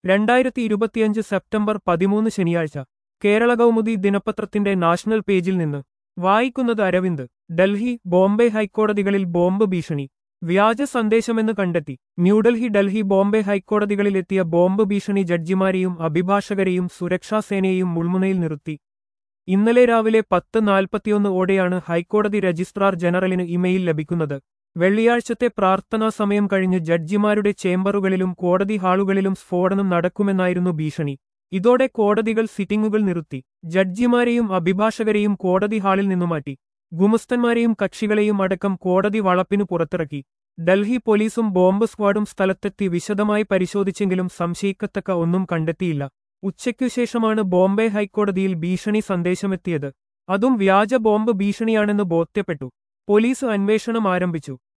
രണ്ടായിരത്തി ഇരുപത്തിയഞ്ച് സെപ്റ്റംബർ പതിമൂന്ന് ശനിയാഴ്ച കേരള കൗമുദി ദിനപത്രത്തിന്റെ നാഷണൽ പേജിൽ നിന്ന് വായിക്കുന്നത് അരവിന്ദ് ഡൽഹി ബോംബെ ഹൈക്കോടതികളിൽ ബോംബ് ഭീഷണി വ്യാജ സന്ദേശമെന്ന് കണ്ടെത്തി ന്യൂഡൽഹി ഡൽഹി ബോംബെ ഹൈക്കോടതികളിലെത്തിയ ബോംബ് ഭീഷണി ജഡ്ജിമാരെയും അഭിഭാഷകരെയും സുരക്ഷാസേനയെയും മുൾമുനയിൽ നിർത്തി ഇന്നലെ രാവിലെ പത്ത് നാൽപ്പത്തിയൊന്ന് ഓടെയാണ് ഹൈക്കോടതി രജിസ്ട്രാർ ജനറലിന് ഇമെയിൽ ലഭിക്കുന്നത് വെള്ളിയാഴ്ചത്തെ പ്രാർത്ഥനാ സമയം കഴിഞ്ഞ് ജഡ്ജിമാരുടെ ചേംബറുകളിലും കോടതി ഹാളുകളിലും സ്ഫോടനം നടക്കുമെന്നായിരുന്നു ഭീഷണി ഇതോടെ കോടതികൾ സിറ്റിംഗുകൾ നിർത്തി ജഡ്ജിമാരെയും അഭിഭാഷകരെയും കോടതി ഹാളിൽ നിന്നു മാറ്റി ഗുമസ്തന്മാരെയും കക്ഷികളെയും അടക്കം കോടതി വളപ്പിനു പുറത്തിറക്കി ഡൽഹി പോലീസും ബോംബ് സ്ക്വാഡും സ്ഥലത്തെത്തി വിശദമായി പരിശോധിച്ചെങ്കിലും സംശയിക്കത്തക്ക ഒന്നും കണ്ടെത്തിയില്ല ഉച്ചയ്ക്കു ശേഷമാണ് ബോംബെ ഹൈക്കോടതിയിൽ ഭീഷണി സന്ദേശമെത്തിയത് അതും വ്യാജ ബോംബ് ഭീഷണിയാണെന്ന് ബോധ്യപ്പെട്ടു പോലീസ് അന്വേഷണം ആരംഭിച്ചു